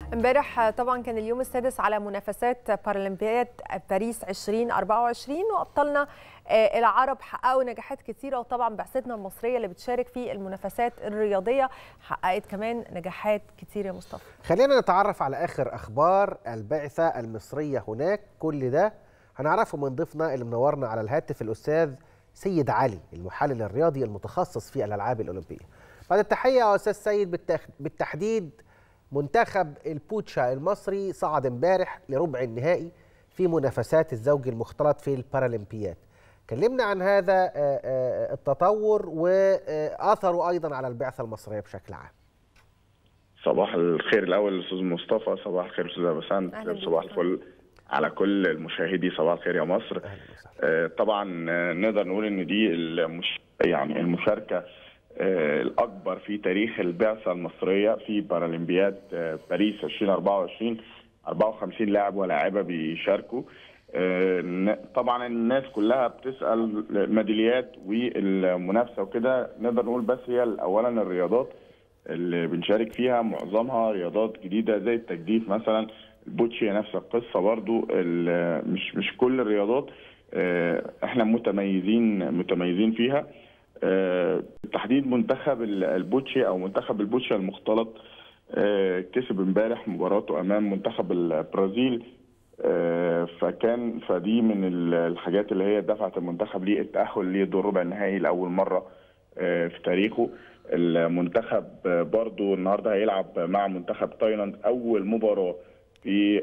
امبارح طبعا كان اليوم السادس على منافسات بارالمبياد باريس 2024 وابطالنا العرب حققوا نجاحات كثيره وطبعا بعثتنا المصريه اللي بتشارك في المنافسات الرياضيه حققت كمان نجاحات كثيره يا مصطفى. خلينا نتعرف على اخر اخبار البعثه المصريه هناك كل ده هنعرفه من ضيفنا اللي منورنا على الهاتف الاستاذ سيد علي المحلل الرياضي المتخصص في الالعاب الاولمبيه. بعد التحيه يا استاذ سيد بالتحديد منتخب البوتشا المصري صعد امبارح لربع النهائي في منافسات الزوج المختلط في البارالمبياد كلمنا عن هذا التطور واثره ايضا على البعثه المصريه بشكل عام صباح الخير الاول استاذ مصطفى صباح الخير استاذ بسنت صباح الفل على كل المشاهدي صباح الخير يا مصر طبعا نقدر نقول ان دي المش... يعني المشاركه الاكبر في تاريخ البعثه المصريه في بارالمبياد باريس 2024 54 لاعب ولاعبه بيشاركوا طبعا الناس كلها بتسال الميداليات والمنافسه وكده نقدر نقول بس هي اولا الرياضات اللي بنشارك فيها معظمها رياضات جديده زي التجديف مثلا البوتشي نفس القصه برضو مش مش كل الرياضات احنا متميزين متميزين فيها بالتحديد منتخب البوتشي او منتخب البوتشي المختلط كسب امبارح مباراته امام منتخب البرازيل فكان فدي من الحاجات اللي هي دفعت المنتخب للتاهل لدور ربع النهائي لاول مره في تاريخه المنتخب برضو النهارده هيلعب مع منتخب تايلاند اول مباراه في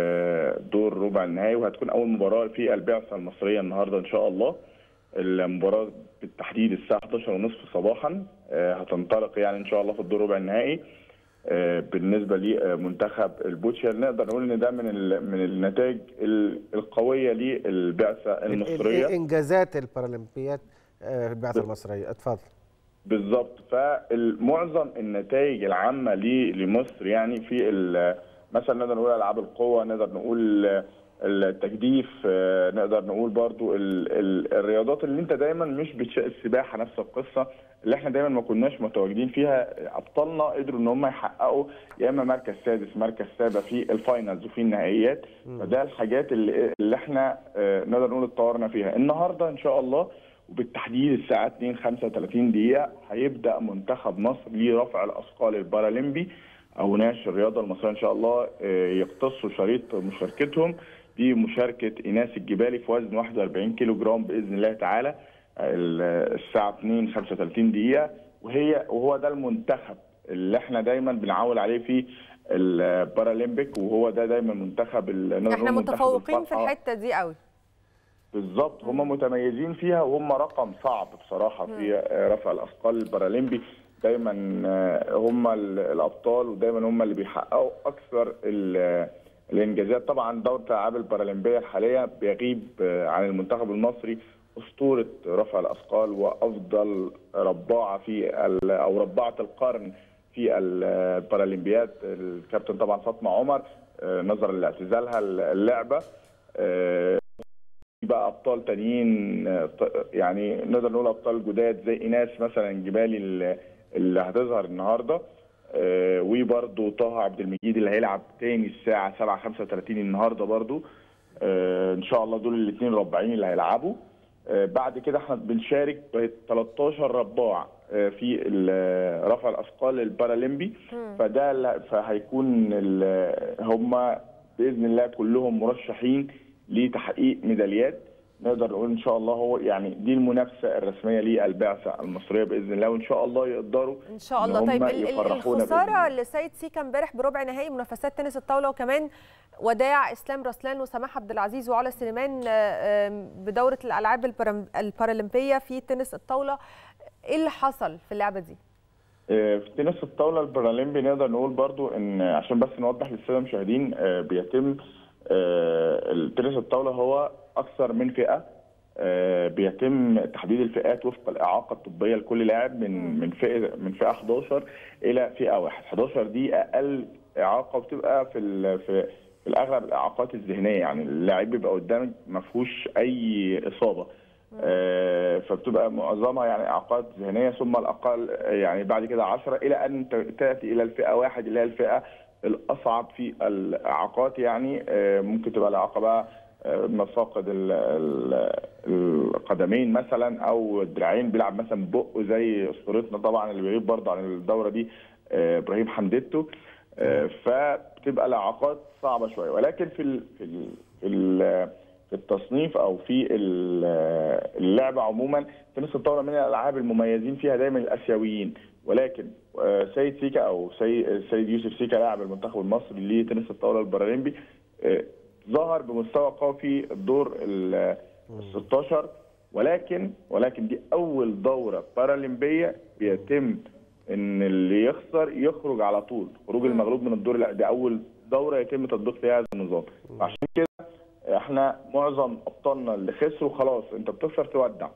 دور ربع النهائي وهتكون اول مباراه في البعثه المصريه النهارده ان شاء الله المباراه بالتحديد الساعه 11:30 صباحا هتنطلق يعني ان شاء الله في الدور ربع النهائي بالنسبه لمنتخب البوتشا نقدر نقول ان ده من من النتائج القويه للبعثه المصريه انجازات البارالمبياد البعثه المصريه اتفضل بالظبط فمعظم النتائج العامه لمصر يعني في مثلا نقدر نقول العاب القوه نقدر نقول التجديف نقدر نقول برضو ال ال الرياضات اللي انت دايما مش بتشاء السباحه نفس القصه اللي احنا دايما ما كناش متواجدين فيها ابطالنا قدروا ان هم يحققوا يا اما مركز سادس مركز سابع في الفاينلز وفي النهائيات فده الحاجات اللي, اللي احنا نقدر نقول اتطورنا فيها النهارده ان شاء الله وبالتحديد الساعه 2 35 دقيقه هيبدا منتخب مصر لرفع الاثقال البارالمبي او ناشر الرياضه المصريه ان شاء الله يقتصوا شريط مشاركتهم بمشاركه ايناس الجبالي في وزن 41 كيلو جرام باذن الله تعالى الساعه 2 35 دقيقه وهي وهو ده المنتخب اللي احنا دايما بنعول عليه في البارالمبيك وهو ده دايما منتخب احنا متفوقين في الحته دي قوي بالظبط هم متميزين فيها وهم رقم صعب بصراحه في رفع الاثقال البارالمبي دايما هم الابطال ودايما هم اللي بيحققوا اكثر الانجازات طبعا دوره الالعاب البارالمبيه الحاليه بيغيب عن المنتخب المصري اسطوره رفع الاثقال وافضل رباعه في او رباعه القرن في البارالمبياد الكابتن طبعا فاطمه عمر نظرا لاعتزالها اللعبه بقى ابطال تانيين يعني نقدر نقول ابطال جداد زي ايناس مثلا جبالي اللي هتظهر النهارده آه وبرده طه عبد المجيد اللي هيلعب تاني الساعه 7:35 النهارده برده آه ان شاء الله دول الاثنين رباعين اللي هيلعبوا آه بعد كده احنا بنشارك ب 13 رباع في رفع الاثقال البارالمبي فده فهيكون هم باذن الله كلهم مرشحين لتحقيق ميداليات نقدر نقول ان شاء الله هو يعني دي المنافسه الرسميه للبعثه المصريه باذن الله وان شاء الله يقدروا ان شاء الله طيب الخساره لسيد سيكا امبارح بربع نهائي منافسات تنس الطاوله وكمان وداع اسلام رسلان وسماح عبد العزيز وعلا سليمان بدوره الالعاب البارالمبيه في تنس الطاوله ايه اللي حصل في اللعبه دي؟ في تنس الطاوله البارالمبي نقدر نقول برضو ان عشان بس نوضح للساده المشاهدين بيتم التنس الطاوله هو اكثر من فئه بيتم تحديد الفئات وفق الاعاقه الطبيه لكل لاعب من من فئه من فئه 11 الى فئه واحد 11 دي اقل اعاقه وبتبقى في في في الاغلب الاعاقات الذهنيه يعني اللاعب بيبقى قدامك ما فيهوش اي اصابه آه فبتبقى معظمها يعني اعاقات ذهنيه ثم الاقل يعني بعد كده 10 الى ان تاتي الى الفئه واحد اللي هي الفئه الاصعب في الاعاقات يعني ممكن تبقى الاعاقه بقى مفاقد القدمين مثلا او الدراعين بيلعب مثلا بقه زي اسطورتنا طبعا اللي بيغيب برضه عن الدوره دي ابراهيم حمدتو فبتبقى الاعاقات صعبه شويه ولكن في ال في ال في, ال في التصنيف او في اللعبه عموما تنس الطاوله من الالعاب المميزين فيها دايما الاسيويين ولكن سيد سيكا او سيد يوسف سيكا لاعب المنتخب المصري لتنس الطاوله البارالمبي ظهر بمستوى قوي في الدور ال 16 ولكن ولكن دي اول دوره بارالمبيه بيتم ان اللي يخسر يخرج على طول خروج المغلوب من الدور دي اول دوره يتم تطبيق فيها هذا النظام عشان كده احنا معظم ابطالنا اللي خسروا خلاص انت بتخسر تودع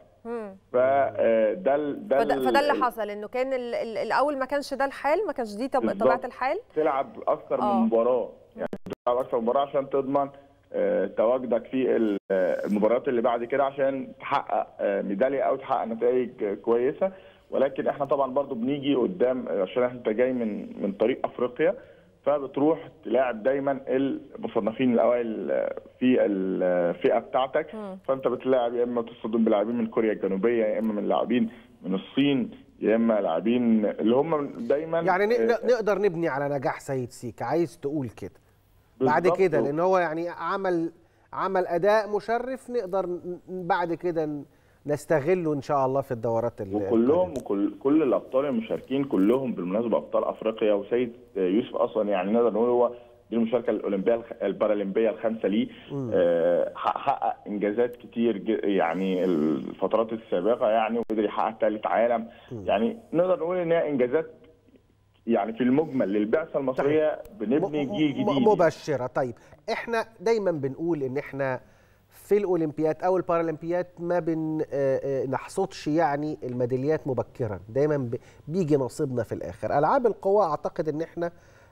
فده ده فده, فده اللي حصل انه كان ال ال الاول ما كانش ده الحال ما كانش دي طبيعه الحال تلعب اكثر من مباراه يعني تلعب اكثر من مباراه عشان تضمن تواجدك في المباريات اللي بعد كده عشان تحقق ميداليه او تحقق نتائج كويسه ولكن احنا طبعا برضو بنيجي قدام عشان انت جاي من من طريق افريقيا فبتروح تلاعب دايما المصنفين الاوائل في الفئه بتاعتك م. فانت بتلاعب يا اما تصطدم بلاعبين من كوريا الجنوبيه يا اما من لاعبين من الصين يا اما لاعبين اللي هم دايما يعني نقدر نبني على نجاح سيد سيك عايز تقول كده بعد كده لان هو يعني عمل عمل اداء مشرف نقدر بعد كده نستغله ان شاء الله في الدورات وكلهم وكل كل الابطال المشاركين كلهم بالمناسبه ابطال افريقيا وسيد يوسف اصلا يعني نقدر نقول هو دي المشاركه الاولمبيه البارالمبيه الخامسه ليه آه حقق انجازات كتير يعني الفترات السابقه يعني وقدر يحقق ثالث عالم م. يعني نقدر نقول ان هي انجازات يعني في المجمل للبعثه المصريه بنبني جيل جديد مبشره طيب احنا دايما بنقول ان احنا في الاولمبياد او البارالمبياد ما بنحصدش يعني الميداليات مبكرا دايما بيجي نصيبنا في الاخر العاب القوى اعتقد ان احنا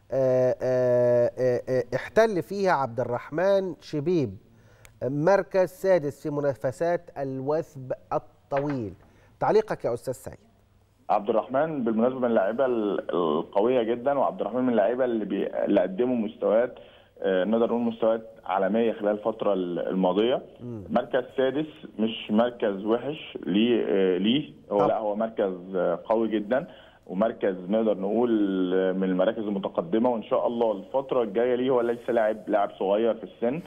احتل فيها عبد الرحمن شبيب مركز سادس في منافسات الوثب الطويل تعليقك يا استاذ سعيد عبد الرحمن بالمناسبه من اللعيبه القويه جدا وعبد الرحمن من اللعيبه اللي, بي... اللي قدموا مستويات نقدر نقول مستويات عالميه خلال الفتره الماضيه م. مركز سادس مش مركز وحش ليه ليه هو لا هو مركز قوي جدا ومركز نقدر نقول من المراكز المتقدمه وان شاء الله الفتره الجايه ليه هو لسه لاعب لاعب صغير في السن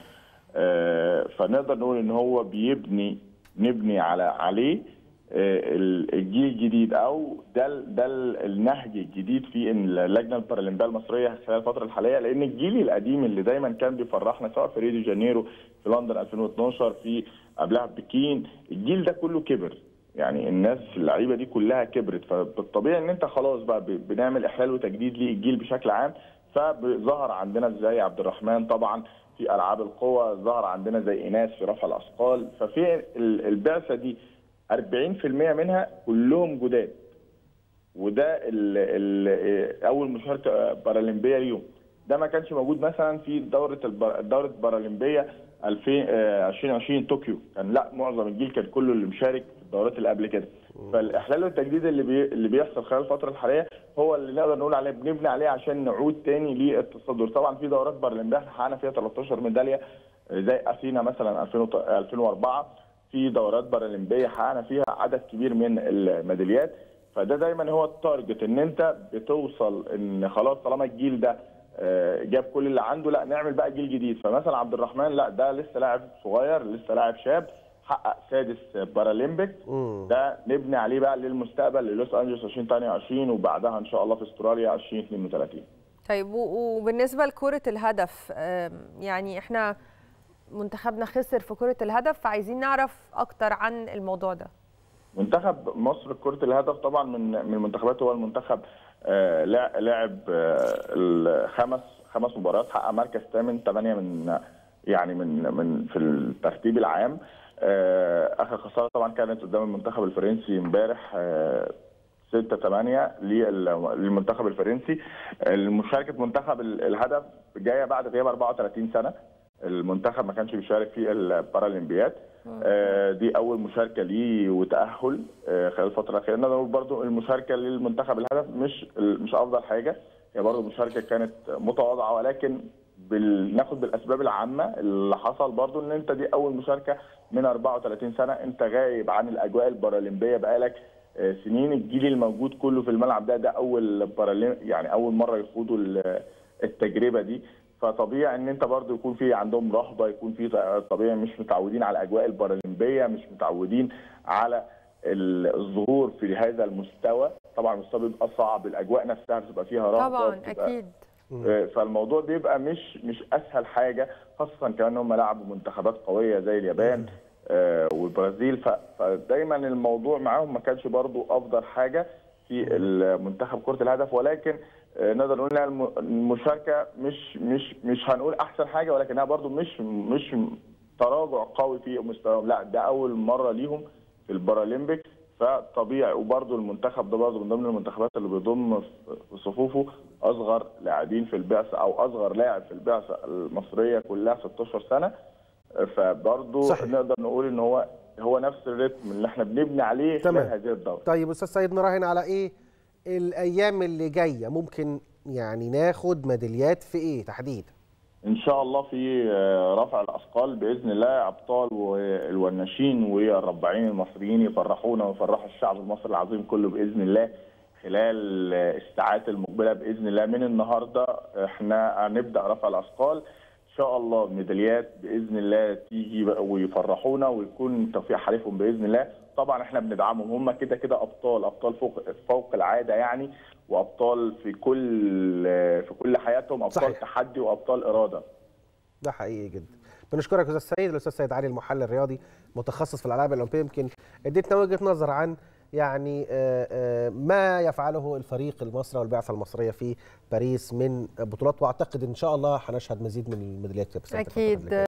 فنقدر نقول ان هو بيبني نبني على عليه الجيل الجديد او ده ده النهج الجديد في اللجنه البارالمبيه المصريه خلال الفتره الحاليه لان الجيل القديم اللي دايما كان بيفرحنا سواء في ريو دي جانيرو في لندن 2012 في قبلها في بكين الجيل ده كله كبر يعني الناس اللعيبه دي كلها كبرت فبالطبيعي ان انت خلاص بقى بنعمل احلال وتجديد للجيل بشكل عام فظهر عندنا زي عبد الرحمن طبعا في العاب القوى ظهر عندنا زي ايناس في رفع الاثقال ففي البعثه دي 40% منها كلهم جداد وده ال ال اول مشاركه بارالمبيه ليهم ده ما كانش موجود مثلا في دوره دوره بارالمبيه 2020 طوكيو كان لا معظم الجيل كان كله اللي مشارك في الدورات اللي قبل كده فالاحلال والتجديد اللي بي اللي بيحصل خلال الفتره الحاليه هو اللي نقدر نقول عليه بنبني عليه عشان نعود تاني للتصدر طبعا في دورات بارالمبيه احنا حققنا فيها 13 ميداليه زي اثينا مثلا 2004 في دورات بارالمبيه حققنا فيها عدد كبير من الميداليات فده دايما هو التارجت ان انت بتوصل ان خلاص طالما الجيل ده جاب كل اللي عنده لا نعمل بقى جيل جديد فمثلا عبد الرحمن لا ده لسه لاعب صغير لسه لاعب شاب حقق سادس بارالمبيك ده نبني عليه بقى للمستقبل للوس انجلوس 2022 وبعدها ان شاء الله في استراليا 2032 طيب وبالنسبه لكره الهدف يعني احنا منتخبنا خسر في كره الهدف فعايزين نعرف اكتر عن الموضوع ده منتخب مصر كره الهدف طبعا من من المنتخبات هو المنتخب آه لعب آه الخمس خمس مباريات حقق مركز ثامن ثمانيه من يعني من من في الترتيب العام آه اخر خساره طبعا كانت قدام المنتخب الفرنسي امبارح 6 8 للمنتخب الفرنسي المشاركه منتخب الهدف جايه بعد غياب 34 سنه المنتخب ما كانش بيشارك في البارالمبياد آه دي اول مشاركه ليه وتاهل آه خلال الفتره الاخيره نقدر نقول برضو المشاركه للمنتخب الهدف مش مش افضل حاجه هي برضه مشاركه كانت متواضعه ولكن بناخد بالاسباب العامه اللي حصل برضه ان انت دي اول مشاركه من 34 سنه انت غايب عن الاجواء البارالمبيه بقالك سنين الجيل الموجود كله في الملعب ده ده اول بارالم يعني اول مره يخوضوا التجربه دي فطبيعي ان انت برضو يكون في عندهم رهبه يكون في طبيعي مش متعودين على الاجواء البارالمبيه مش متعودين على الظهور في هذا المستوى طبعا المستوى بيبقى صعب الاجواء نفسها بتبقى فيها رهبه طبعا اكيد فالموضوع بيبقى مش مش اسهل حاجه خاصه كمان هم لعبوا منتخبات قويه زي اليابان آه والبرازيل فدايما الموضوع معاهم ما كانش برضو افضل حاجه في المنتخب كره الهدف ولكن آه نقدر نقول انها المشاركه مش مش مش هنقول احسن حاجه ولكنها برضو مش مش تراجع قوي في مستواهم لا ده اول مره ليهم في البارالمبيك فطبيعي وبرضه المنتخب ده برضه من ضمن المنتخبات اللي بيضم في صفوفه اصغر لاعبين في البعثه او اصغر لاعب في البعثه المصريه كلها 16 سنه فبرضه نقدر نقول ان هو هو نفس الريتم اللي احنا بنبني عليه خلال هذه الدوره. طيب استاذ سيد نراهن على ايه الايام اللي جايه ممكن يعني ناخد ميداليات في ايه تحديدا؟ ان شاء الله في رفع الاثقال باذن الله ابطال والوناشين والرباعين المصريين يفرحونا ويفرحوا الشعب المصري العظيم كله باذن الله خلال الساعات المقبله باذن الله من النهارده احنا هنبدا رفع الاثقال ان شاء الله ميداليات باذن الله تيجي ويفرحونا ويكون توفيق حليفهم باذن الله طبعا احنا بندعمهم هم كده كده ابطال ابطال فوق فوق العاده يعني وابطال في كل في كل حياتهم ابطال صحيح. تحدي وابطال اراده ده حقيقي جدا بنشكرك استاذ سيد الاستاذ سيد علي المحلل الرياضي متخصص في الالعاب الاولمبيه يمكن اديتنا وجهه نظر عن يعني ما يفعله الفريق المصري والبعثه المصريه في باريس من بطولات واعتقد ان شاء الله هنشهد مزيد من الميداليات اكيد